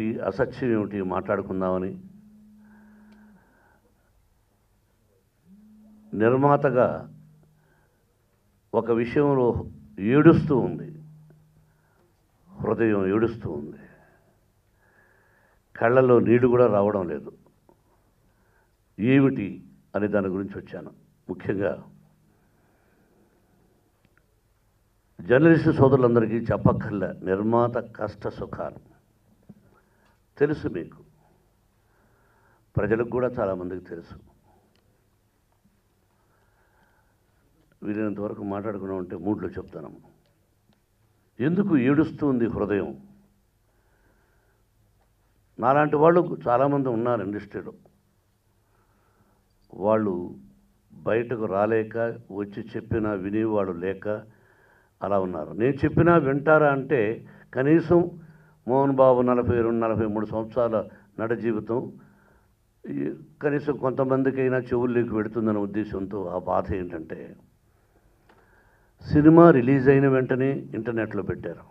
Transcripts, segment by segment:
ఏమిటి అసత్యం ఏమిటి మాట్లాడుకుందామని నిర్మాతగా ఒక విషయంలో ఏడుస్తూ ఉంది హృదయం ఏడుస్తూ ఉంది కళ్ళల్లో నీళ్లు కూడా రావడం లేదు ఏమిటి అనే దాని గురించి వచ్చాను ముఖ్యంగా జర్నలిస్టు సోదరులందరికీ చెప్పక్కర్లే నిర్మాత కష్ట సుఖాలు తెలుసు మీకు ప్రజలకు కూడా చాలామందికి తెలుసు వీలైనంత వరకు మాట్లాడుకున్నాం అంటే మూడ్లో చెప్తాను ఎందుకు ఏడుస్తుంది హృదయం నాలాంటి వాళ్ళు చాలామంది ఉన్నారు ఇండస్ట్రీలో వాళ్ళు బయటకు రాలేక వచ్చి చెప్పినా వినేవాడు లేక అలా ఉన్నారు నేను చెప్పినా వింటారా అంటే కనీసం మోహన్ బాబు నలభై రెండు నలభై మూడు సంవత్సరాల నడ జీవితం ఈ కనీసం కొంతమందికైనా చెవుల్లోకి పెడుతుందనే ఉద్దేశంతో ఆ బాధ ఏంటంటే సినిమా రిలీజ్ అయిన వెంటనే ఇంటర్నెట్లో పెట్టారు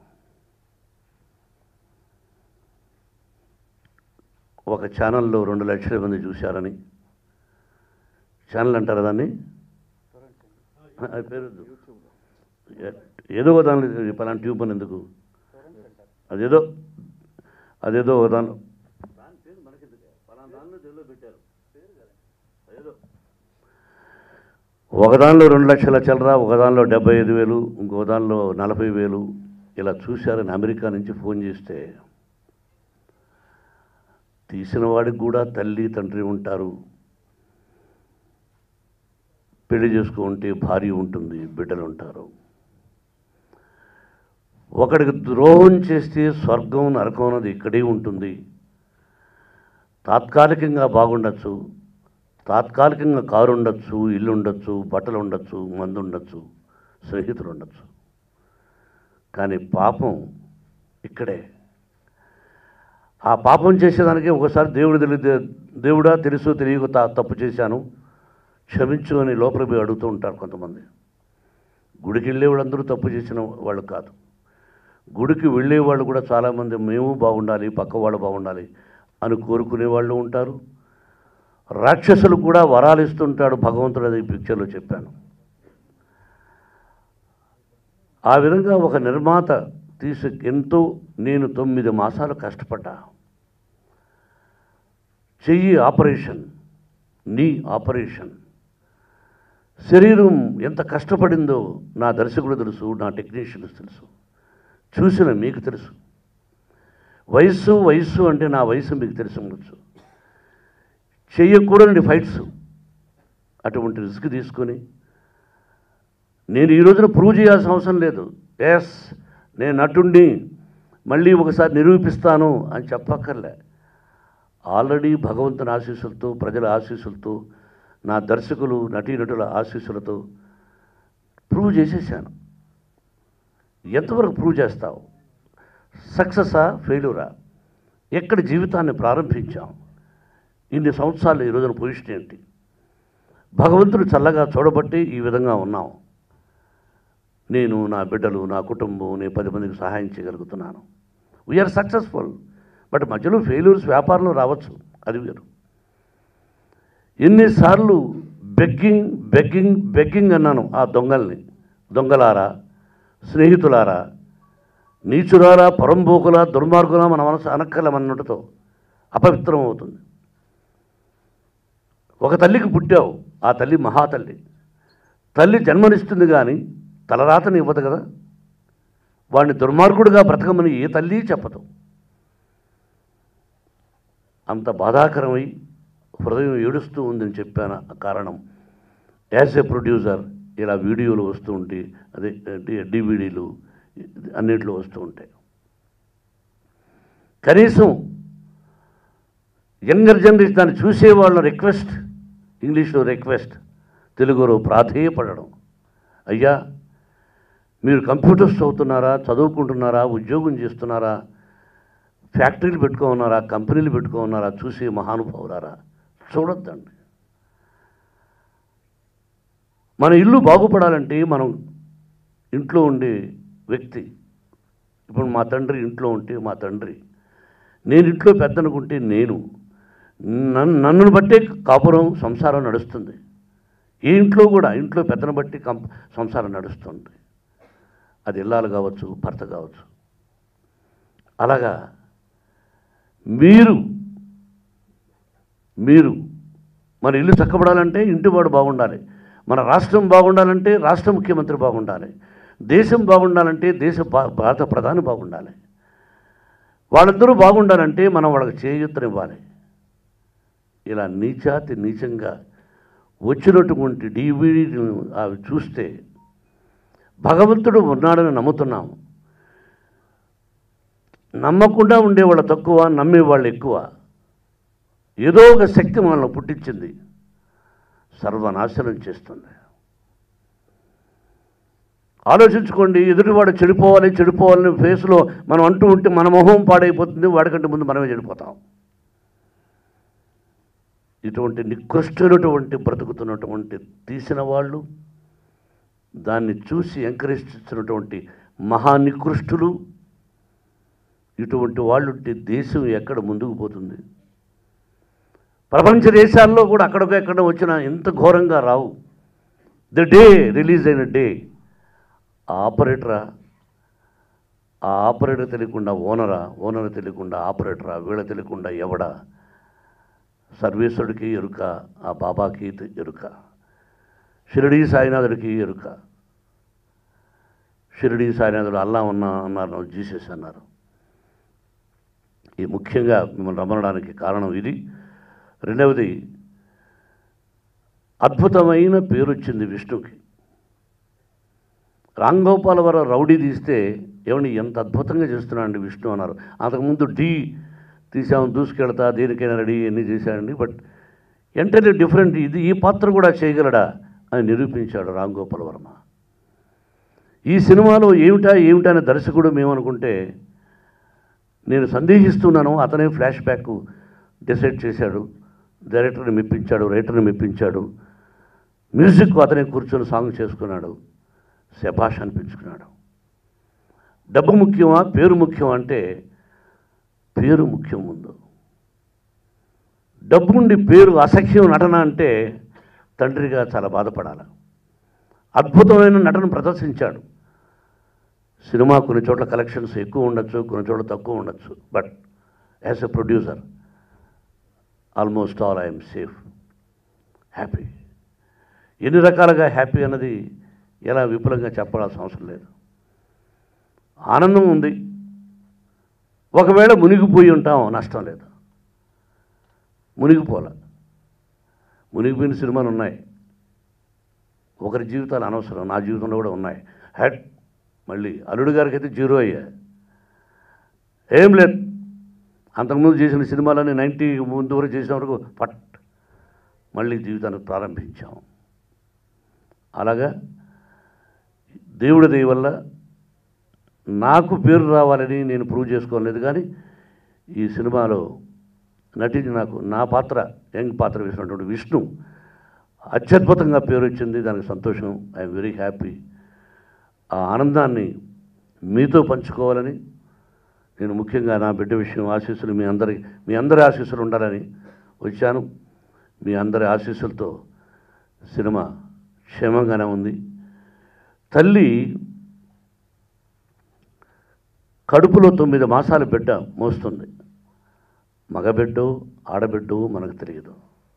ఒక ఛానల్లో రెండు లక్షల మంది చూశారని ఛానల్ అంటారు దాన్ని అది పేరు ఏ- ఏదో ఒక దానిలో పలానా ట్యూబ్ అని ఎందుకు అదేదో అదేదో ఒక దానిలో దాని పేరు మనకెందుకే? పలానా దానిలో దేనిలో పెట్టారు. అదేదో. ఒక దానిలో రెండు లక్షల చిల్లర ఒక దానిలో డెబ్బై ఐదు వేలు ఇంకో దానిలో నలభై వేలు ఇలా చూశారని అమెరికా నుంచి ఫోన్ చేస్తే తీసిన వాడికి కూడా తల్లి తండ్రి ఉంటారు పెళ్లి చేసుకుంటే భార్య ఉంటుంది బిడ్డలు ఉంటారు ఒకడికి ద్రోహం చేస్తే స్వర్గం నరకం అన్నది ఇక్కడే ఉంటుంది తాత్కాలికంగా బాగుండొచ్చు తాత్కాలికంగా కారు ఉండొచ్చు ఇల్లు ఉండొచ్చు బట్టలు ఉండొచ్చు మందు ఉండొచ్చు స్నేహితులు ఉండొచ్చు కానీ పాపం ఇక్కడే ఆ పాపం చేసేదానికి ఒకసారి దేవుడు తెలియ దేవుడా తెలుసు తెలియక తా- తప్పు చేశాను క్షమించు అని లోపల పోయి అడుగుతూ ఉంటారు కొంతమంది గుడికి వెళ్ళే వాళ్ళందరూ తప్పు చేసిన వాళ్ళు కాదు గుడికి వెళ్ళే వాళ్ళు కూడా చాలామంది మేము బాగుండాలి పక్క వాళ్ళు బాగుండాలి అని కోరుకునే వాళ్ళు ఉంటారు రాక్షసులు కూడా వరాలు ఇస్తుంటాడు భగవంతుడు అది ఈ పిక్చర్లో చెప్పాను ఆ విధంగా ఒక నిర్మాత తీసి ఎంతో నేను తొమ్మిది మాసాలు కష్టపడ్డా చెయ్యి ఆపరేషన్ నీ ఆపరేషన్ శరీరం ఎంత కష్టపడిందో నా దర్శకుడు తెలుసు నా టెక్నీషియన్స్ తెలుసు చూసిన మీకు తెలుసు వయస్సు వయస్సు అంటే నా వయసు మీకు తెలిసి ఉండొచ్చు చెయ్యకూడని ఫైట్స్ అటువంటి రిస్క్ తీసుకొని నేను ఈ రోజున ప్రూవ్ చేయాల్సిన అవసరం లేదు ఎస్ నేను నటుండి మళ్ళీ ఒకసారి నిరూపిస్తాను అని చెప్పక్కర్లే ఆల్రెడీ భగవంతుని ఆశీస్సులతో ప్రజల ఆశీస్సులతో నా దర్శకులు నటీనటుల ఆశీస్సులతో ప్రూవ్ చేసేసాను ఎంతవరకు ప్రూవ్ చేస్తావు సక్సెసా ఫెయిల్యూరా ఎక్కడ జీవితాన్ని ప్రారంభించాం ఇన్ని సంవత్సరాలు ఈ రోజున పొజిషన్ ఏంటి భగవంతుడు చల్లగా చూడబట్టి ఈ విధంగా ఉన్నాం నేను నా బిడ్డలు నా కుటుంబం నేను పది మందికి సహాయం చేయగలుగుతున్నాను వీఆర్ సక్సెస్ఫుల్ బట్ మధ్యలో ఫెయిల్యూర్స్ వ్యాపారంలో రావచ్చు అది వేరు ఎన్నిసార్లు బెగ్గింగ్ బెగ్గింగ్ బెగ్గింగ్ అన్నాను ఆ దొంగల్ని దొంగలారా స్నేహితులారా నీచురారా పరంబోకుల దుర్మార్గుల మన మనసు అనక్కల మన్నట్టుతో అపవిత్రం అవుతుంది ఒక తల్లికి పుట్టావు ఆ తల్లి మహాతల్లి తల్లి జన్మనిస్తుంది కానీ తలరాతని ఇవ్వదు కదా వాడిని దుర్మార్గుడిగా బ్రతకమని ఏ తల్లి చెప్పదు అంత బాధాకరమై హృదయం ఏడుస్తూ ఉందని చెప్పాను ఆ కారణం యాజ్ ఏ ప్రొడ్యూసర్ ఇలా వీడియోలు వస్తూ ఉంటే అదే డివిడీలు అన్నింటిలో వస్తూ ఉంటాయి కనీసం యంగర్ జనరేషన్ దాన్ని చూసేవాళ్ళ రిక్వెస్ట్ ఇంగ్లీష్లో రిక్వెస్ట్ తెలుగులో ప్రాధేయపడడం అయ్యా మీరు కంప్యూటర్స్ చదువుతున్నారా చదువుకుంటున్నారా ఉద్యోగం చేస్తున్నారా ఫ్యాక్టరీలు పెట్టుకోన్నారా కంపెనీలు పెట్టుకోన్నారా చూసే మహానుభావులారా చూడొద్దండి మన ఇల్లు బాగుపడాలంటే మనం ఇంట్లో ఉండే వ్యక్తి ఇప్పుడు మా తండ్రి ఇంట్లో ఉంటే మా తండ్రి నేను ఇంట్లో పెద్దనుకుంటే నేను నన్ను నన్ను బట్టే కాపురం సంసారం నడుస్తుంది ఈ ఇంట్లో కూడా ఇంట్లో పెద్దను బట్టి కం సంసారం నడుస్తుంది అది ఇల్లాలు కావచ్చు భర్త కావచ్చు అలాగా మీరు మీరు మన ఇల్లు చక్కబడాలంటే ఇంటివాడు బాగుండాలి మన రాష్ట్రం బాగుండాలంటే రాష్ట్ర ముఖ్యమంత్రి బాగుండాలి దేశం బాగుండాలంటే దేశ భా- భారత ప్రధాని బాగుండాలి వాళ్ళందరూ బాగుండాలంటే మనం వాళ్ళకి చేయూతనివ్వాలి ఇలా నీచాతి నీచంగా వచ్చినటువంటి డివిడీని అవి చూస్తే భగవంతుడు ఉన్నాడని నమ్ముతున్నాం నమ్మకుండా ఉండేవాళ్ళు తక్కువ నమ్మేవాళ్ళు ఎక్కువ ఏదో ఒక శక్తి మనల్ని పుట్టించింది సర్వనాశనం చేస్తుంది ఆలోచించుకోండి ఎదుటివాడు చెడిపోవాలి చెడిపోవాలని ఫేస్లో మనం అంటూ ఉంటే మన మొహం పాడైపోతుంది వాడికంటే ముందు మనమే చెడిపోతాం ఇటువంటి నికృష్టమైనటువంటి బ్రతుకుతున్నటువంటి తీసిన వాళ్ళు దాన్ని చూసి ఎంకరేజ్ చేస్తున్నటువంటి మహానికృష్టులు ఇటువంటి వాళ్ళు ఉంటే దేశం ఎక్కడ ముందుకు పోతుంది ప్రపంచ దేశాల్లో కూడా అక్కడికి ఎక్కడ వచ్చినా ఇంత ఘోరంగా రావు ద డే రిలీజ్ అయిన డే ఆ ఆపరేటరా ఆ ఆపరేటర్ తెలియకుండా ఓనరా ఓనర్ తెలియకుండా ఆపరేటరా వీళ్ళ తెలియకుండా ఎవడా సర్వేశ్వరుడికి ఎరుక ఆ బాబాకి ఎరుక షిరిడీ సాయినాథుడికి ఎరుక షిరిడీ సాయినాథుడు అల్లా ఉన్నా అన్నారు జీసస్ అన్నారు ఈ ముఖ్యంగా మిమ్మల్ని రమ్మనడానికి కారణం ఇది రెండవది అద్భుతమైన పేరు వచ్చింది విష్ణుకి రాంగోపాల్ వర రౌడీ తీస్తే ఏమండి ఎంత అద్భుతంగా చేస్తున్నాడండి విష్ణు అన్నారు అంతకుముందు డి తీసాము దూసుకెళ్తా దేనికైనా రెడీ అన్నీ చేశాడండి బట్ ఎంటర్లీ డిఫరెంట్ ఇది ఈ పాత్ర కూడా చేయగలడా అని నిరూపించాడు రామ్ గోపాల్ వర్మ ఈ సినిమాలో ఏమిటా ఏమిటా అనే దర్శకుడు మేమనుకుంటే నేను సందేహిస్తున్నాను అతనే ఫ్లాష్ బ్యాక్ డిసైడ్ చేశాడు డైరెక్టర్ని మెప్పించాడు రైటర్ని మెప్పించాడు మ్యూజిక్ అతనే కూర్చొని సాంగ్ చేసుకున్నాడు శభాష్ అనిపించుకున్నాడు డబ్బు ముఖ్యమా పేరు ముఖ్యమా అంటే పేరు ముఖ్యం ముందు డబ్బు ఉండి పేరు అసఖ్యం నటన అంటే తండ్రిగా చాలా బాధపడాలి అద్భుతమైన నటన ప్రదర్శించాడు సినిమా కొన్ని చోట్ల కలెక్షన్స్ ఎక్కువ ఉండొచ్చు కొన్ని చోట్ల తక్కువ ఉండొచ్చు but as a producer almost all I'm safe happy ఎన్ని రకాలుగా హ్యాపీ అన్నది ఎలా విపులంగా చెప్పాల్సిన అవసరం లేదు ఆనందం ఉంది ఒకవేళ మునిగిపోయి ఉంటాం నష్టం లేదు మునిగిపోల మునిగిపోయిన సినిమాలు ఉన్నాయి ఒకరి జీవితాలు అనవసరం నా జీవితంలో కూడా ఉన్నాయి హ్యాడ్ మళ్ళీ అల్లుడు గారికి అయితే జీరో అయ్యా ఏం లేదు అంతకుముందు చేసిన సినిమాలన్నీ నైంటీ ముందు వరకు చేసిన వరకు పట్ మళ్ళీ జీవితాన్ని ప్రారంభించాం అలాగా దేవుడి దయ వల్ల నాకు పేరు రావాలని నేను ప్రూవ్ చేసుకోలేదు కానీ ఈ సినిమాలో నటించి నాకు నా పాత్ర యంగ్ పాత్ర వేసినటువంటి విష్ణు అత్యద్భుతంగా పేరు వచ్చింది దానికి సంతోషం ఐఎమ్ వెరీ హ్యాపీ ఆ ఆనందాన్ని మీతో పంచుకోవాలని నేను ముఖ్యంగా నా బిడ్డ విషయం ఆశీస్సులు మీ అందరి మీ అందరి ఆశీస్సులు ఉండాలని వచ్చాను మీ అందరి ఆశీస్సులతో సినిమా క్షేమంగానే ఉంది తల్లి కడుపులో తొమ్మిది మాసాల బిడ్డ మోస్తుంది మగబిడ్డో ఆడబిడ్డో మనకు తెలియదు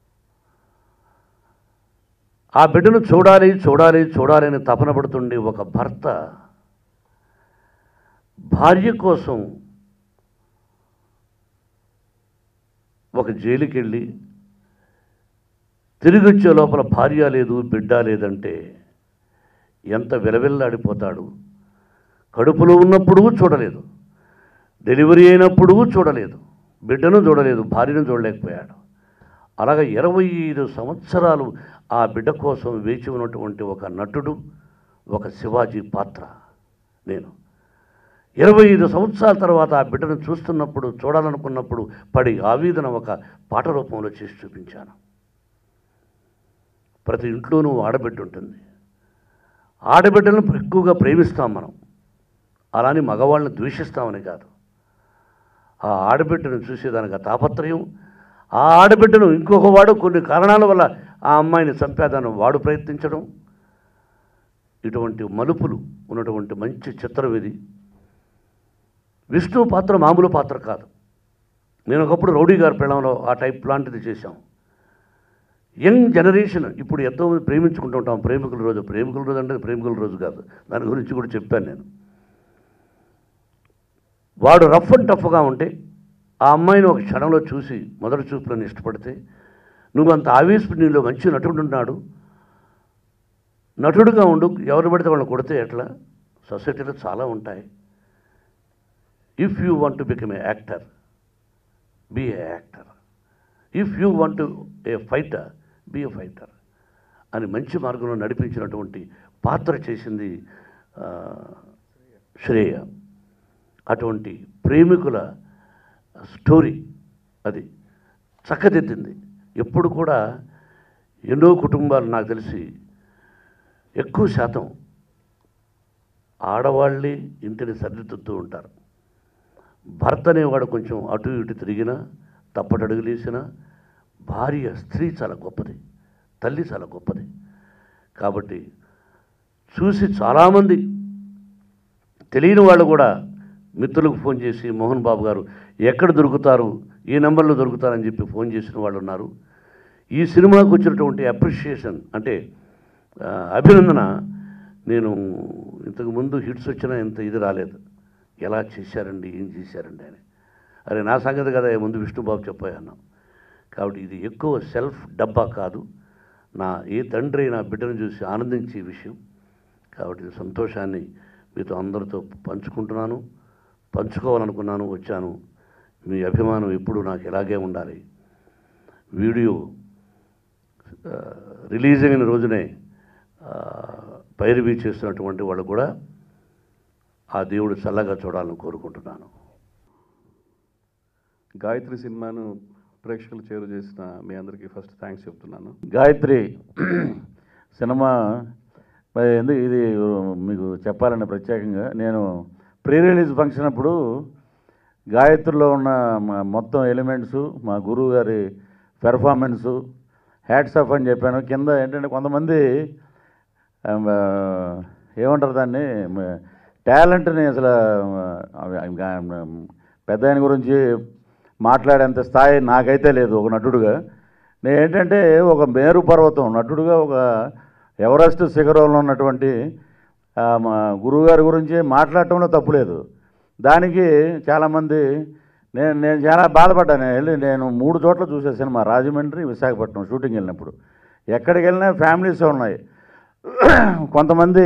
ఆ బిడ్డను చూడాలి చూడాలి చూడాలి అని తపన పడుతుండే ఒక భర్త భార్య కోసం ఒక జైలుకి వెళ్ళి తిరిగి వచ్చే లోపల భార్య లేదు బిడ్డ లేదంటే ఎంత విలవిల్లాడిపోతాడు కడుపులో ఉన్నప్పుడు చూడలేదు డెలివరీ అయినప్పుడు చూడలేదు బిడ్డను చూడలేదు భార్యను చూడలేకపోయాడు అలాగే ఇరవై ఐదు సంవత్సరాలు ఆ బిడ్డ కోసం వేచి ఉన్నటువంటి ఒక నటుడు ఒక శివాజీ పాత్ర నేను ఇరవై ఐదు సంవత్సరాల తర్వాత ఆ బిడ్డను చూస్తున్నప్పుడు చూడాలనుకున్నప్పుడు పడి ఆవేదన ఒక పాట రూపంలో చేసి చూపించాను ప్రతి ఇంట్లోనూ ఆడబిడ్డ ఉంటుంది ఆడబిడ్డలను ఎక్కువగా ప్రేమిస్తాం మనం అలాని మగవాళ్ళని ద్వేషిస్తామని కాదు ఆ ఆడబిడ్డను చూసేదానికి ఆ తాపత్రయం ఆ ఆడబిడ్డను ఇంకొక వాడు కొన్ని కారణాల వల్ల ఆ అమ్మాయిని చంపేదాన్ని వాడు ప్రయత్నించడం ఇటువంటి మలుపులు ఉన్నటువంటి మంచి చిత్రం ఇది విష్ణు పాత్ర మామూలు పాత్ర కాదు నేను ఒకప్పుడు రౌడీ గారి పిల్లంలో ఆ టైప్ లాంటిది చేశాం యంగ్ జనరేషన్ ఇప్పుడు ఎంతో మంది ప్రేమించుకుంటూ ఉంటాం ప్రేమికుల రోజు ప్రేమికుల రోజు అంటే ప్రేమికుల రోజు కాదు దాని గురించి కూడా చెప్పాను నేను వాడు రఫ్ అండ్ టఫ్గా ఉంటే ఆ అమ్మాయిని ఒక క్షణంలో చూసి మొదటి చూపులను ఇష్టపడితే నువ్వు అంత ఆవేశపు నీలో మంచి నటుడు ఉన్నాడు నటుడుగా ఉండు ఎవరు పడితే వాళ్ళని కొడితే ఎట్లా సొసైటీలో చాలా ఉంటాయి if you want to become a actor be a actor if you want to a fighter be a fighter అని మంచి మార్గంలో నడిపించినటువంటి పాత్ర చేసింది ఆ, శ్రేయ అటువంటి ప్రేమికుల స్టోరీ అది చక్కదిద్దింది ఎప్పుడు కూడా ఎన్నో కుటుంబాలు నాకు తెలిసి ఎక్కువ శాతం ఆడవాళ్ళే ఇంటిని సరిదిద్దుతూ ఉంటారు భర్త అనేవాడు కొంచెం అటు ఇటు తిరిగినా తప్పటడుగులేసినా భార్య స్త్రీ చాలా గొప్పది తల్లి చాలా గొప్పది కాబట్టి చూసి చాలామంది తెలియని వాళ్ళు కూడా మిత్రులకు ఫోన్ చేసి మోహన్ బాబు గారు ఎక్కడ దొరుకుతారు ఏ నెంబర్లో దొరుకుతారని చెప్పి ఫోన్ చేసిన వాళ్ళు ఉన్నారు ఈ సినిమాకు వచ్చినటువంటి అప్రిషియేషన్ అంటే ఆ, అభినందన నేను ఇంతకు ముందు హిట్స్ వచ్చినా ఇంత ఇది రాలేదు ఎలా చేశారండి ఏం చేశారండి అని అరే నా సంగతి కదా ముందు విష్ణుబాబు చెప్పాను కాబట్టి ఇది ఎక్కువ సెల్ఫ్ డబ్బా కాదు నా ఏ తండ్రి నా బిడ్డను చూసి ఆనందించే విషయం కాబట్టి ఈ సంతోషాన్ని మీతో అందరితో పంచుకుంటున్నాను పంచుకోవాలనుకున్నాను వచ్చాను మీ అభిమానం ఎప్పుడు నాకు ఇలాగే ఉండాలి వీడియో ఆ, రిలీజ్ అయిన రోజునే ఆ, పైరవీ చేస్తున్నటువంటి వాళ్ళు కూడా ఆ దేవుడు చల్లగా చూడాలని కోరుకుంటున్నాను గాయత్రి సినిమాను ప్రేక్షకులు చేరు చేసిన మీ అందరికీ ఫస్ట్ థ్యాంక్స్ చెప్తున్నాను గాయత్రి సినిమా మరి ఎందుకు ఇది మీకు చెప్పాలండి ప్రత్యేకంగా నేను ప్రీ రిలీజ్ ఫంక్షన్ అప్పుడు గాయత్రిలో ఉన్న మా మొత్తం ఎలిమెంట్స్ మా గురువు గారి పెర్ఫార్మెన్సు హ్యాట్స్ ఆఫ్ అని చెప్పాను కింద ఏంటంటే కొంతమంది ఆ, ఏమంటారు దాన్ని టాలెంట్ని అసలు ఆ, ఇంకా, పెద్ద ఆయన గురించి మాట్లాడేంత స్థాయి నాకైతే లేదు ఒక నటుడుగా నేను ఏంటంటే ఒక మేరు పర్వతం నటుడుగా ఒక ఎవరెస్ట్ శిఖరంలో ఉన్నటువంటి ఆ, మా గురువుగారి గురించి మాట్లాడటంలో తప్పులేదు దానికి చాలామంది నేను నేను చాలా బాధపడ్డాను వెళ్ళి నేను మూడు చోట్ల చూసే సినిమా రాజమండ్రి విశాఖపట్నం షూటింగ్ వెళ్ళినప్పుడు ఎక్కడికి వెళ్ళినా ఫ్యామిలీస్ ఉన్నాయి కొంతమంది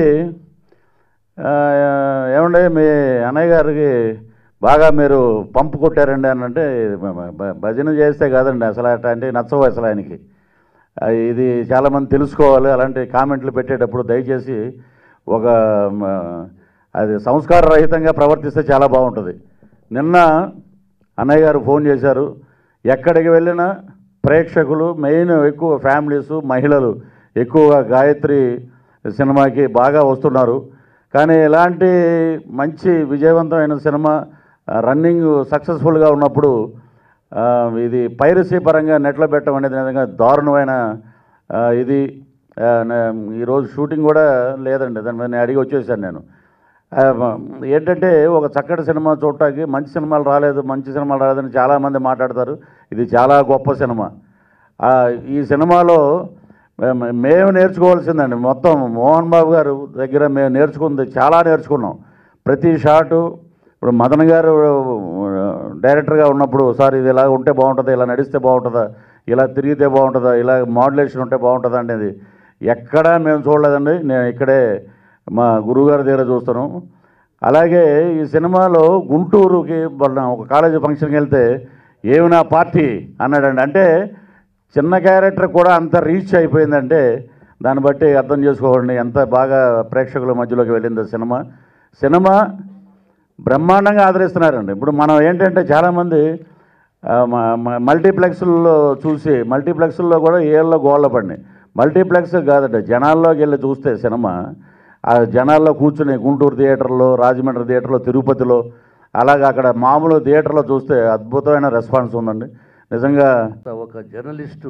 ఆ, ఏమండి మీ అన్నయ్య గారికి బాగా మీరు పంపు కొట్టారండి అని అంటే బ- బ- భజన చేస్తే కాదండి అసలు అట్లాంటి నచ్చవు అసలు ఆయనకి ఆ, ఇది చాలామంది తెలుసుకోవాలి అలాంటి కామెంట్లు పెట్టేటప్పుడు దయచేసి ఒక మ, అది సంస్కార రహితంగా ప్రవర్తిస్తే చాలా బాగుంటుంది నిన్న అన్నయ్య గారు ఫోన్ చేశారు ఎక్కడికి వెళ్ళినా ప్రేక్షకులు మెయిన్ ఎక్కువ ఫ్యామిలీస్ మహిళలు ఎక్కువగా గాయత్రి సినిమాకి బాగా వస్తున్నారు కానీ ఇలాంటి మంచి విజయవంతమైన సినిమా రన్నింగ్ సక్సెస్ఫుల్గా ఉన్నప్పుడు ఆ, ఇది పైరసీ పరంగా నెట్లో పెట్టడం అనేది నిజంగా దారుణమైన ఆ, ఇది ఆ, నే- ఈరోజు షూటింగ్ కూడా లేదండి దాని మీద నేను అడిగి వచ్చేసాను నేను ఆ, మ- ఏంటంటే ఒక చక్కటి సినిమా చూడటానికి మంచి సినిమాలు రాలేదు మంచి సినిమాలు రాలేదని చాలామంది మాట్లాడతారు ఇది చాలా గొప్ప సినిమా ఆ, ఈ సినిమాలో మే- మేము నేర్చుకోవాల్సిందండి మొత్తం మోహన్ బాబు గారు దగ్గర మేము నేర్చుకుంది చాలా నేర్చుకున్నాం ప్రతి షాటు ఇప్పుడు మదన్ గారు డైరెక్టర్గా ఉన్నప్పుడు సార్ ఇది ఇలా ఉంటే బాగుంటుందా ఇలా నడిస్తే బాగుంటుందా ఇలా తిరిగితే బాగుంటుందా ఇలా మాడ్యులేషన్ ఉంటే బాగుంటుందా అనేది ఎక్కడా మేము చూడలేదండి నేను ఇక్కడే మా గురువుగారి దగ్గర చూస్తాను అలాగే ఈ సినిమాలో గుంటూరుకి మొన్న ఒక కాలేజీ ఫంక్షన్కి వెళ్తే ఏమి నా పార్టీ అన్నాడండి అంటే చిన్న క్యారెక్టర్ కూడా అంత రీచ్ అయిపోయిందంటే దాన్ని బట్టి అర్థం చేసుకోండి ఎంత బాగా ప్రేక్షకుల మధ్యలోకి వెళ్ళింది ఆ సినిమా సినిమా బ్రహ్మాండంగా ఆదరిస్తున్నారండి ఇప్పుడు మనం ఏంటంటే చాలామంది ఆ, మ- మ- మల్టీప్లెక్స్ల్లో చూసి మల్టీప్లెక్స్ల్లో కూడా ఏళ్ళలో గోళ్ళ పడినాయి మల్టీప్లెక్స్ కాదండి జనాల్లోకి వెళ్ళి చూస్తే సినిమా ఆ జనాల్లో కూర్చుని గుంటూరు థియేటర్లో రాజమండ్రి థియేటర్లో తిరుపతిలో అలాగే అక్కడ మామూలు థియేటర్లో చూస్తే అద్భుతమైన రెస్పాన్స్ ఉందండి నిజంగా ఒక జర్నలిస్టు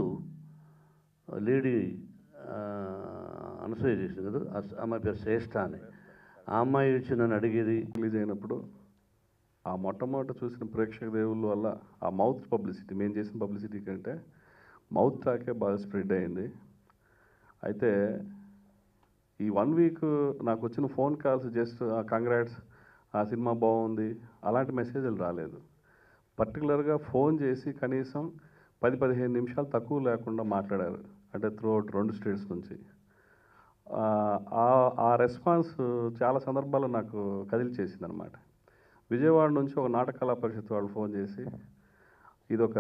లేడీ ఆ, అనసూయ చేసింది కదా ఆ- ఆమె పేరు శ్రేష్ఠ అని ఆ అమ్మాయి వచ్చి నన్ను అడిగేది రిలీజ్ అయినప్పుడు ఆ మొట్టమొదట చూసిన ప్రేక్షక దేవుళ్ళ వల్ల ఆ మౌత్ పబ్లిసిటీ మేము చేసిన పబ్లిసిటీ కంటే మౌత్ టాకే బాగా స్ప్రెడ్ అయింది అయితే ఈ వన్ వీక్ నాకు వచ్చిన ఫోన్ కాల్స్ జస్ట్ కంగ్రాట్స్ ఆ సినిమా బాగుంది అలాంటి మెసేజ్లు రాలేదు పర్టికులర్గా ఫోన్ చేసి కనీసం పది పదిహేను నిమిషాలు తక్కువ లేకుండా మాట్లాడారు అంటే త్రూ అవుట్ రెండు స్టేట్స్ నుంచి ఆ, ఆ- ఆ రెస్పాన్స్ చాలా సందర్భాల్లో నాకు కదిలిచేసింది అనమాట విజయవాడ నుంచి ఒక నాటకళా పరిషత్ వాళ్ళు ఫోన్ చేసి ఇది ఒక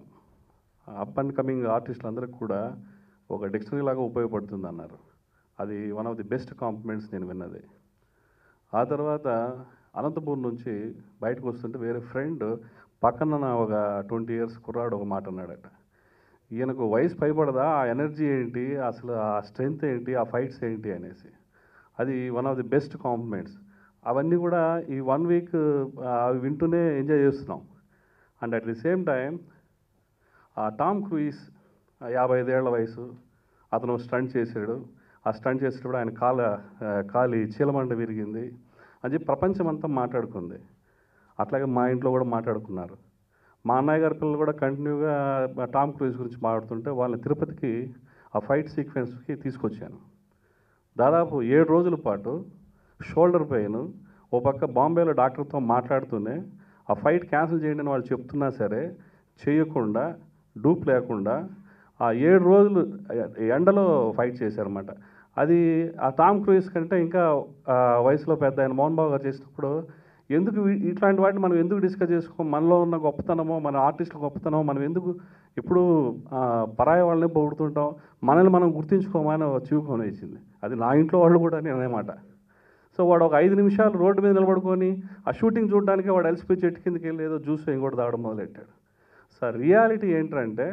అప్ అండ్ కమింగ్ ఆర్టిస్టులందరికీ కూడా ఒక డిక్షనరీ లాగా ఉపయోగపడుతుంది అన్నారు అది one of the best compliments నేను విన్నది ఆ తర్వాత అనంతపూర్ నుంచి బయటకు వస్తుంటే వేరే ఫ్రెండ్ పక్కన నా ఒక ట్వంటీ ఇయర్స్ కుర్రాడు ఒక మాట అన్నాడట ఈయనకు వయసు పైబడదా ఆ ఎనర్జీ ఏంటి అసలు ఆ స్ట్రెంగ్త్ ఏంటి ఆ ఫైట్స్ ఏంటి అనేసి అది one of the best compliments అవన్నీ కూడా ఈ వన్ వీక్ అవి వింటూనే ఎంజాయ్ చేస్తున్నాం and at the same time ఆ టామ్ క్రూయిస్ ఆ యాభై ఐదేళ్ల వయసు అతను స్టంట్ చేశాడు ఆ స్టంట్ చేసేటప్పుడు ఆయన కాల ఆ, కాలి చీలమండ విరిగింది అని చెప్పి ప్రపంచం అంతా మాట్లాడుకుంది అట్లాగే మా ఇంట్లో కూడా మాట్లాడుకున్నారు మా అన్నయ్య గారి పిల్లలు కూడా కంటిన్యూగా టామ్ క్రూయిస్ గురించి మాట్లాడుతుంటే వాళ్ళని తిరుపతికి ఆ ఫైట్ సీక్వెన్స్కి తీసుకొచ్చాను దాదాపు ఏడు రోజుల పాటు షోల్డర్ పెయిన్ ఓ పక్క బాంబేలో డాక్టర్తో మాట్లాడుతూనే ఆ ఫైట్ క్యాన్సిల్ చేయండి అని వాళ్ళు చెప్తున్నా సరే చేయకుండా డూప్ లేకుండా ఆ ఏడు రోజులు ఎండలో ఫైట్ చేశారన్నమాట అది ఆ టామ్ క్రూయిస్ కంటే ఇంకా ఆ, వయసులో పెద్ద ఆయన మోహన్ బాబు గారు చేసినప్పుడు ఎందుకు వీ- ఇట్లాంటి వాటిని మనం ఎందుకు డిస్కస్ చేసుకో మనలో ఉన్న గొప్పతనమో మన ఆర్టిస్టుల గొప్పతనమో మనం ఎందుకు ఇప్పుడు ఆ, పరాయి వాళ్ళని పొగుడుతుంటాం మనల్ని మనం గుర్తించుకోమని చూపుకొని వేసింది అది నా ఇంట్లో వాళ్ళు కూడా నేను అనేమాట సో వాడు ఒక ఐదు నిమిషాలు రోడ్డు మీద నిలబడుకొని ఆ షూటింగ్ చూడడానికి వాడు అలసిపోయి చెట్టు కిందకి వెళ్ళి ఏదో జ్యూస్ ఇంకోటి తాగడం మొదలెట్టాడు సో రియాలిటీ ఏంటంటే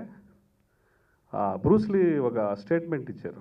బ్రూస్లీ ఒక స్టేట్మెంట్ ఇచ్చారు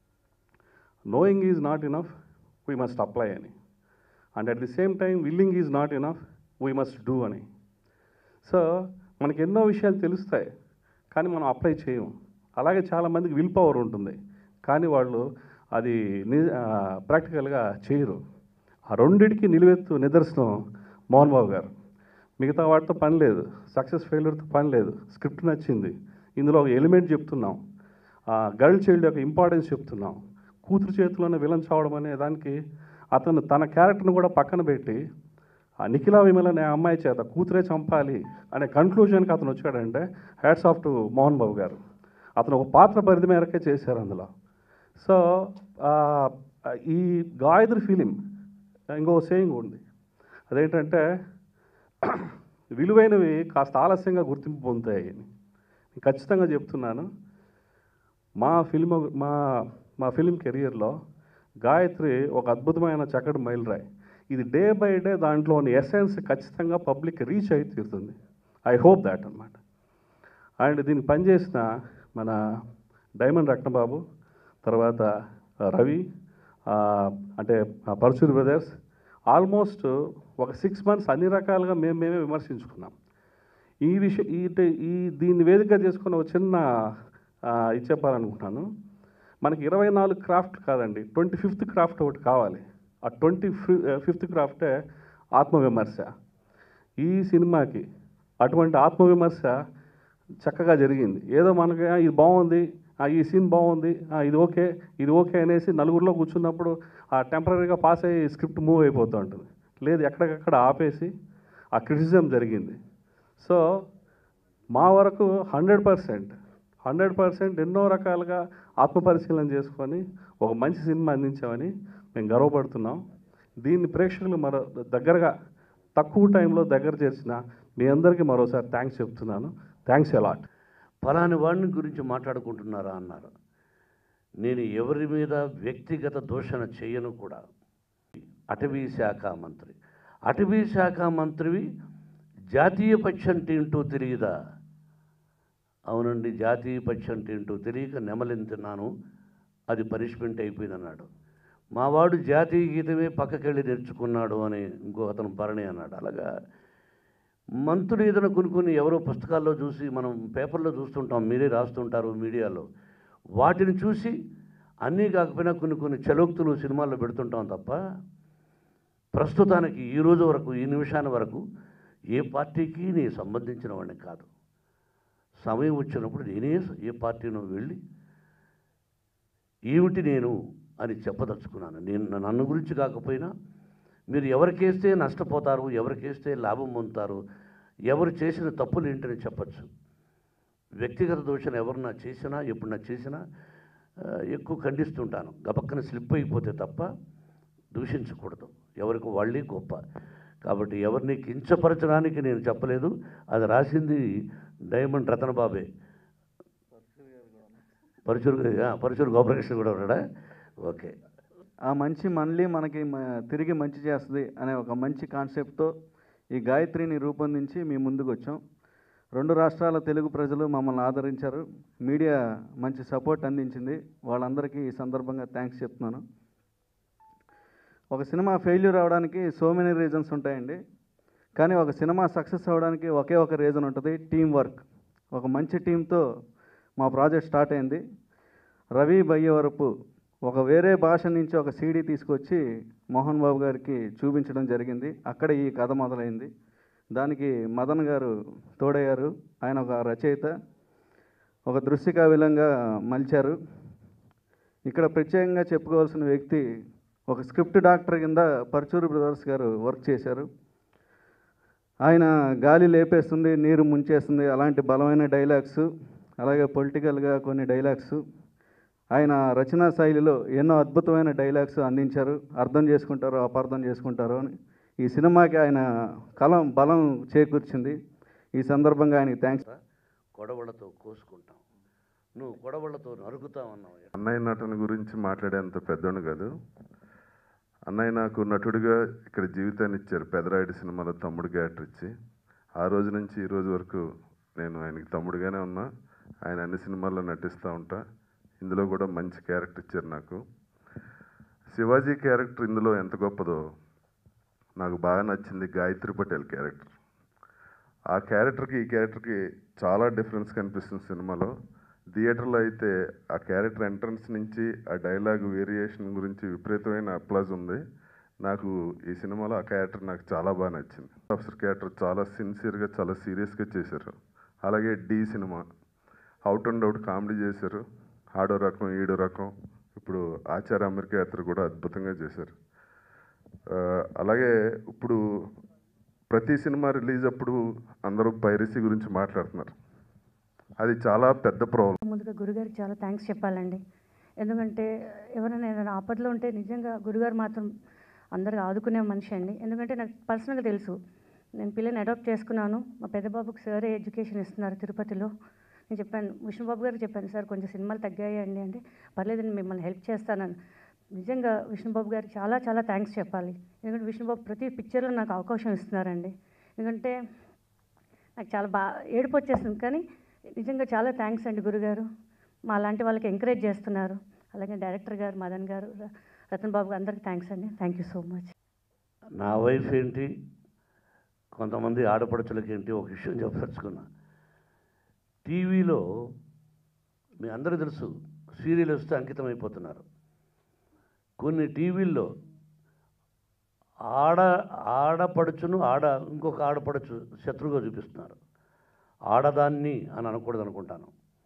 knowing is not enough we must apply అని and at the same time willing is not enough we must do అని సో మనకి ఎన్నో విషయాలు తెలుస్తాయి కానీ మనం అప్లై చేయం అలాగే చాలామందికి విల్ పవర్ ఉంటుంది కానీ వాళ్ళు అది ప్రాక్టికల్గా చేయరు ఆ రెండిటికి నిలువెత్తు నిదర్శనం మోహన్ బాబు గారు మిగతా వాటితో పని లేదు సక్సెస్ ఫెయిల్యూర్తో పని లేదు స్క్రిప్ట్ నచ్చింది ఇందులో ఒక ఎలిమెంట్ చెప్తున్నాం గర్ల్ చైల్డ్ యొక్క ఇంపార్టెన్స్ చెప్తున్నాం కూతురు చేతిలోనే విలన్ చావడం అనే దానికి అతను తన క్యారెక్టర్ని కూడా పక్కన పెట్టి ఆ నిఖిలా విమల్ అనే అమ్మాయి చేత కూతురే చంపాలి అనే కన్క్లూజన్కి అతను వచ్చాడంటే hats off to Mohan Babu గారు అతను ఒక పాత్ర పరిధి మేరకే చేశారు అందులో సో ఆ, ఈ గాయత్రి ఫిలిం ఇంకో సేయింగ్ ఉంది అదేంటంటే విలువైనవి కాస్త ఆలస్యంగా గుర్తింపు పొందుతాయి అని నేను ఖచ్చితంగా చెప్తున్నాను మా ఫిల్మ్ మా మా ఫిలిం కెరియర్లో గాయత్రి ఒక అద్భుతమైన చక్కటి మైలురాయి ఇది డే బై డే దాంట్లోని ఎసెన్స్ ఖచ్చితంగా పబ్లిక్ రీచ్ అయి తీరుతుంది ఐ హోప్ దాట్ అనమాట అండ్ దీనికి పనిచేసిన మన డైమండ్ రత్నబాబు తర్వాత రవి ఆ, అంటే ఆ పరశురి బ్రదర్స్ ఆల్మోస్ట్ ఒక సిక్స్ మంత్స్ అన్ని రకాలుగా మేము మేమే విమర్శించుకున్నాం ఈ విషయం ఈ ఈ దీన్ని వేదిక చేసుకున్న ఒక చిన్న ఆ, ఇది చెప్పాలనుకుంటున్నాను మనకి ఇరవై నాలుగు క్రాఫ్ట్ కాదండి ట్వంటీ ఫిఫ్త్ క్రాఫ్ట్ ఒకటి కావాలి ఆ ట్వంటీ ఫిఫ్త్ క్రాఫ్టే ఆత్మవిమర్శ ఈ సినిమాకి అటువంటి ఆత్మవిమర్శ చక్కగా జరిగింది ఏదో మనకి "ఆ, ఇది బాగుంది ఆ, ఈ సీన్ బాగుంది ఆ, ఇది ఓకే ఇది ఓకే అనేసి నలుగురిలో కూర్చున్నప్పుడు ఆ టెంపరీగా పాస్ అయ్యి స్క్రిప్ట్ మూవ్ అయిపోతూ ఉంటుంది లేదు ఎక్కడికక్కడ ఆపేసి ఆ క్రిటిసిజం జరిగింది సో మా వరకు హండ్రెడ్ పర్సెంట్ హండ్రెడ్ పర్సెంట్ ఎన్నో రకాలుగా ఆత్మపరిశీలన చేసుకొని ఒక మంచి సినిమా అందించామని మేము గర్వపడుతున్నాం దీన్ని ప్రేక్షకులు మరో దగ్గరగా తక్కువ టైంలో దగ్గర చేర్చిన మీ అందరికీ మరోసారి థ్యాంక్స్ చెప్తున్నాను థ్యాంక్స్ ఎలాట్ ఫలాని వాడిని గురించి మాట్లాడుకుంటున్నారా అన్నారు నేను ఎవరి మీద వ్యక్తిగత దూషణ చేయను కూడా అటవీ శాఖ మంత్రి అటవీ శాఖ మంత్రివి జాతీయ పక్షం తింటూ తెలియదా అవునండి జాతీయ పక్షం తింటూ తెలియక నెమలింతున్నాను అది పనిష్మెంట్ అయిపోయింది అన్నాడు మావాడు జాతీయ గీతమే పక్కకెళ్ళి నేర్చుకున్నాడు అని ఇంకో అతను భరణి అన్నాడు అలాగా మంత్రులు ఏదైనా కొన్ని కొన్ని ఎవరో పుస్తకాల్లో చూసి మనం పేపర్లో చూస్తుంటాం మీరే రాస్తుంటారు మీడియాలో వాటిని చూసి అన్నీ కాకపోయినా కొన్ని కొన్ని చలోక్తులు సినిమాల్లో పెడుతుంటాం తప్ప ప్రస్తుతానికి ఈ రోజు వరకు ఈ నిమిషాన్ని వరకు ఏ పార్టీకి నేను సంబంధించిన వాడిని కాదు సమయం వచ్చినప్పుడు నేనే ఏ పార్టీనో వెళ్ళి ఏమిటి నేను అని చెప్పదలుచుకున్నాను నేను నన్ను గురించి కాకపోయినా మీరు ఎవరికేస్తే నష్టపోతారు ఎవరికేస్తే లాభం పొందుతారు ఎవరు చేసిన తప్పులు ఏంటని చెప్పచ్చు వ్యక్తిగత దోషణ ఎవరన్నా చేసినా ఎప్పుడన్నా చేసినా ఆ, ఎక్కువ ఖండిస్తుంటాను గబక్కన స్లిప్ అయిపోతే తప్ప దూషించకూడదు ఎవరికి వాళ్ళే గొప్ప కాబట్టి ఎవరిని కించపరచడానికి నేను చెప్పలేదు అది రాసింది డైమండ్ రతన్ బాబే పరుచూరు ఆ, పరుచూరు గోపకృష్ణ కూడా ఉన్నాడా ఓకే ఆ మంచి మళ్ళీ మనకి మ- తిరిగి మంచి చేస్తుంది అనే ఒక మంచి కాన్సెప్ట్తో ఈ గాయత్రిని రూపొందించి మీ ముందుకు వచ్చాం రెండు రాష్ట్రాల తెలుగు ప్రజలు మమ్మల్ని ఆదరించారు మీడియా మంచి సపోర్ట్ అందించింది వాళ్ళందరికీ ఈ సందర్భంగా థ్యాంక్స్ చెప్తున్నాను ఒక సినిమా ఫెయిల్యూర్ అవడానికి సో మెనీ రీజన్స్ ఉంటాయండి కానీ ఒక సినిమా సక్సెస్ అవ్వడానికి ఒకే ఒక రీజన్ ఉంటుంది టీం వర్క్ ఒక మంచి టీంతో మా ప్రాజెక్ట్ స్టార్ట్ అయింది రవి బయ్యవరపు ఒక వేరే భాష నుంచి ఒక సీడీ తీసుకొచ్చి మోహన్ బాబు గారికి చూపించడం జరిగింది అక్కడ ఈ కథ మొదలైంది దానికి మదన్ గారు తోడయ్యారు ఆయన ఒక రచయిత ఒక దృశ్యకావ్యంగా మలిచారు ఇక్కడ ప్రత్యేకంగా చెప్పుకోవాల్సిన వ్యక్తి ఒక స్క్రిప్ట్ డాక్టర్ కింద పర్చూరు బ్రదర్స్ గారు వర్క్ చేశారు ఆయన గాలి లేపేస్తుంది నీరు ముంచేస్తుంది అలాంటి బలమైన డైలాగ్స్ అలాగే పొలిటికల్గా కొన్ని డైలాగ్స్ ఆయన రచనా శైలిలో ఎన్నో అద్భుతమైన డైలాగ్స్ అందించారు అర్థం చేసుకుంటారో అపార్థం చేసుకుంటారో అని ఈ సినిమాకి ఆయన కలం బలం చేకూర్చింది ఈ సందర్భంగా ఆయనకి థ్యాంక్స్ కొడవళ్ళతో కోసుకుంటాం నువ్వు కొడవళ్ళతో నరుకుతావన్నావు అన్నయ్య నటన గురించి మాట్లాడేంత పెద్దోడు కాదు అన్నయ్య నాకు నటుడిగా ఇక్కడ జీవితాన్ని ఇచ్చారు పెదరాయుడు సినిమాలో తమ్ముడు క్యారెక్టర్ ఇచ్చి ఆ రోజు నుంచి ఈ రోజు వరకు నేను ఆయనకి తమ్ముడుగానే ఉన్నా ఆయన అన్ని సినిమాల్లో నటిస్తూ ఉంటా ఇందులో కూడా మంచి క్యారెక్టర్ ఇచ్చారు నాకు శివాజీ క్యారెక్టర్ ఇందులో ఎంత గొప్పదో నాకు బాగా నచ్చింది గాయత్రి పటేల్ క్యారెక్టర్ ఆ క్యారెక్టర్కి ఈ క్యారెక్టర్కి చాలా డిఫరెన్స్ కనిపిస్తుంది సినిమాలో థియేటర్లో అయితే ఆ క్యారెక్టర్ ఎంట్రన్స్ నుంచి ఆ డైలాగ్ వేరియేషన్ గురించి విపరీతమైన అప్లాజ్ ఉంది నాకు ఈ సినిమాలో ఆ క్యారెక్టర్ నాకు చాలా బాగా నచ్చింది ఆఫీసర్ క్యారెక్టర్ చాలా సిన్సియర్గా చాలా సీరియస్గా చేశారు అలాగే the cinema out and out comedy చేశారు ఆడో రకం ఈడో రకం ఇప్పుడు ఆచార్య అమెరికా యాత్ర కూడా అద్భుతంగా చేశారు ఆ, అలాగే ఇప్పుడు ప్రతి సినిమా రిలీజ్ అప్పుడు అందరూ పైరసీ గురించి మాట్లాడుతున్నారు అది చాలా పెద్ద ప్రాబ్లం ముందుగా గురుగారికి చాలా థ్యాంక్స్ చెప్పాలండి ఎందుకంటే ఎవరైనా ఏదైనా ఆపదలో ఉంటే నిజంగా గురుగారు మాత్రం అందరికి ఆదుకునే మనిషి అండి ఎందుకంటే నాకు పర్సనల్గా తెలుసు నేను పిల్లని అడాప్ట్ చేసుకున్నాను మా పెద్ద బాబుకి సరే ఎడ్యుకేషన్ ఇస్తున్నారు తిరుపతిలో నేను చెప్పాను విష్ణుబాబు గారికి చెప్పాను సార్ కొంచెం సినిమాలు తగ్గాయండి అంటే పర్లేదు నేను మిమ్మల్ని హెల్ప్ చేస్తానని నిజంగా విష్ణుబాబు గారికి చాలా చాలా థ్యాంక్స్ చెప్పాలి ఎందుకంటే విష్ణుబాబు ప్రతి పిక్చర్లో నాకు అవకాశం ఇస్తున్నారండి ఎందుకంటే నాకు చాలా బాగా ఏడుపు వచ్చేసింది కానీ నిజంగా చాలా థ్యాంక్స్ అండి గురుగారు మా లాంటి వాళ్ళకి ఎంకరేజ్ చేస్తున్నారు అలాగే డైరెక్టర్ గారు మదన్ గారు ర- రతన్ బాబు గారు అందరికీ థ్యాంక్స్ అండి థ్యాంక్ యూ సో మచ్ నా వైఫ్ ఏంటి కొంతమంది ఆడపడుచులకి ఏంటి ఒక విషయం చెప్పదలుచుకున్నా టీవీలో మీ అందరూ తెలుసు సీరియల్ వస్తే అంకితం అయిపోతున్నారు కొన్ని టీవీల్లో ఆడ ఆడపడుచును ఆడ ఇంకొక ఆడపడుచు శత్రువుగా చూపిస్తున్నారు ఆడదాన్ని అని అనకూడదు అనుకుంటాను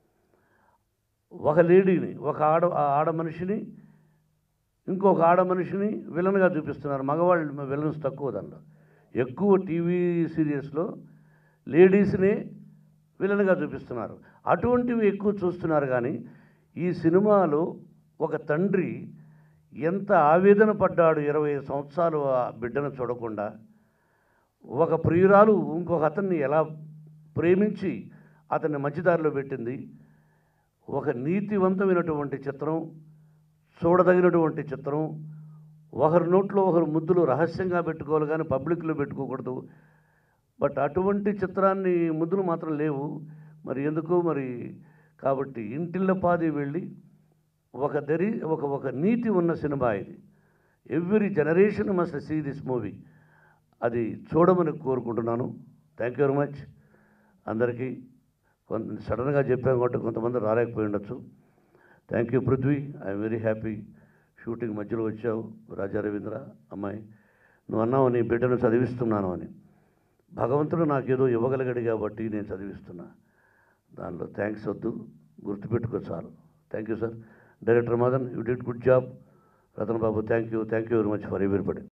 ఒక లేడీని ఒక ఆడ ఆ ఆడ మనిషిని ఇంకొక ఆడ మనిషిని విలన్గా చూపిస్తున్నారు మగవాళ్ళు విలన్స్ తక్కువ దానిలో ఎక్కువ టీవీ సీరియల్స్లో లేడీస్ని విలన్గా చూపిస్తున్నారు అటువంటివి ఎక్కువ చూస్తున్నారు కానీ ఈ సినిమాలో ఒక తండ్రి ఎంత ఆవేదన పడ్డాడు ఇరవై సంవత్సరాలు ఆ బిడ్డను చూడకుండా ఒక ప్రియురాలు ఇంకొక అతన్ని ఎలా ప్రేమించి అతన్ని మంచిదారిలో పెట్టింది ఒక నీతివంతమైనటువంటి చిత్రం చూడదగినటువంటి చిత్రం ఒకరి నోట్లో ఒకరు ముద్దులు రహస్యంగా పెట్టుకోవాలి కానీ పబ్లిక్లో పెట్టుకోకూడదు బట్ అటువంటి చిత్రాన్ని ముద్దులు మాత్రం లేవు మరి ఎందుకు మరి కాబట్టి ఇంటిళ్ళ పాది వెళ్ళి ఒక దరి ఒక ఒక నీతి ఉన్న సినిమా ఇది every generation must see this movie అది చూడమని కోరుకుంటున్నాను థ్యాంక్ యూ వెరీ మచ్ అందరికీ కొంత సడన్గా చెప్పాం కాబట్టి కొంతమంది రాలేకపోయి ఉండొచ్చు thank you Prithvi I'm very happy shooting మధ్యలో వచ్చావు రాజా రవీంద్ర అమ్మాయి నువ్వు అన్నావు నీ బిడ్డను చదివిస్తున్నాను అని భగవంతుడు నాకేదో ఇవ్వగలిగాడు కాబట్టి నేను చదివిస్తున్నా దానిలో థ్యాంక్స్ వద్దు గుర్తుపెట్టుకో చాలు thank you sir director Madan you did good job Ratan Babu thank you thank you very much for everybody